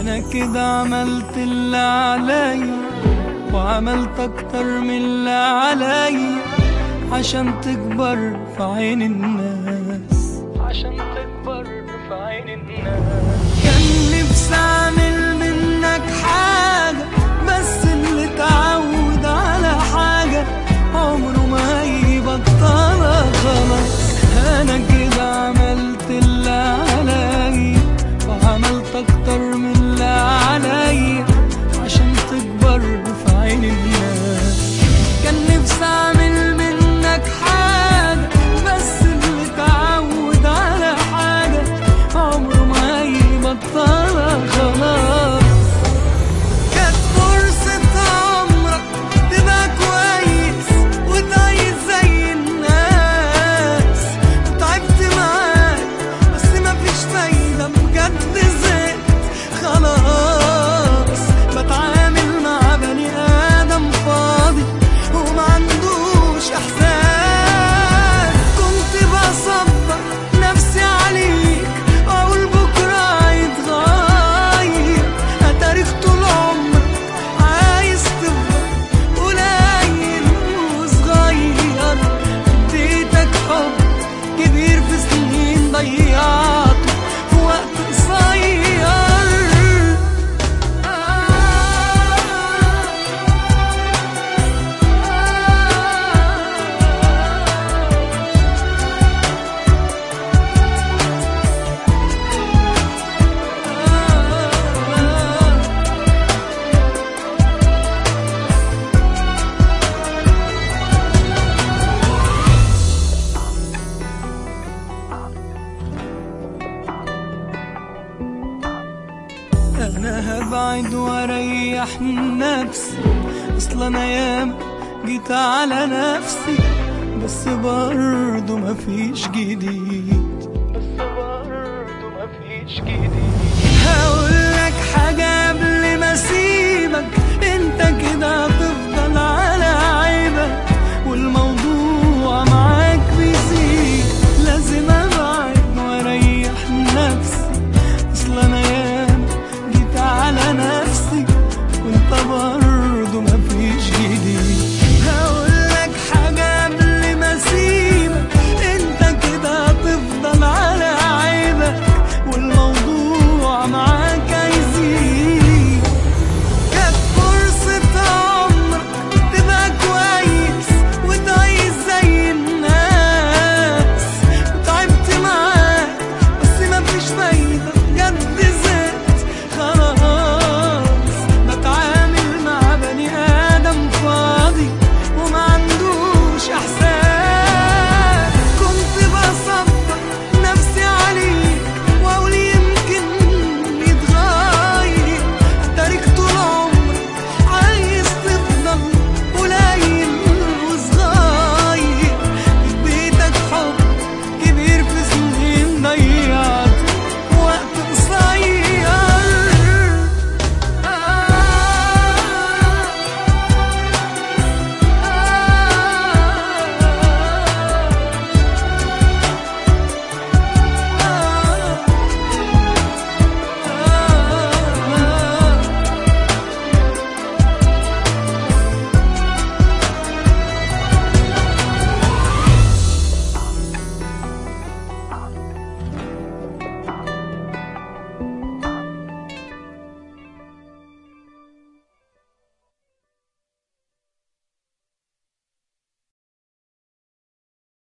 انا كده عملت اللي عليا وعملت اكتر من اللي عليا عشان تكبر في عين الناس عشان تكبر في عين الناس كان نفسي اعمل منك حاجة بس اللي اتعود على حاجة عمره ما هيبطلها خلاص انا كده عملت اللي عليا وعملت اكتر من اللي عليا عشان تكبر في عين الناس كان نفسي اعمل منك حاجة بس اللي اتعود على حاجة عمره ما هيبطلها خلاص كانت فرصة عمرك تبقى كويس وتعيش زي الناس تعبت معاك بس مفيش فايدة بجد زهقت خلاص بتعامل مع بني آدم فاضي وما عندوش إحساس كنت بصبر نفسي عليك أقول بكرة هيتغير هتاريخ طول عمرك عايز تفضل قليل وصغير اديتك حب كبير في سنين ضيعته في وقت قصير انا هبعد واريح نفسي اصل انا ياما جيت على نفسي بس برضه مفيش جديد بس برضه مفيش جديد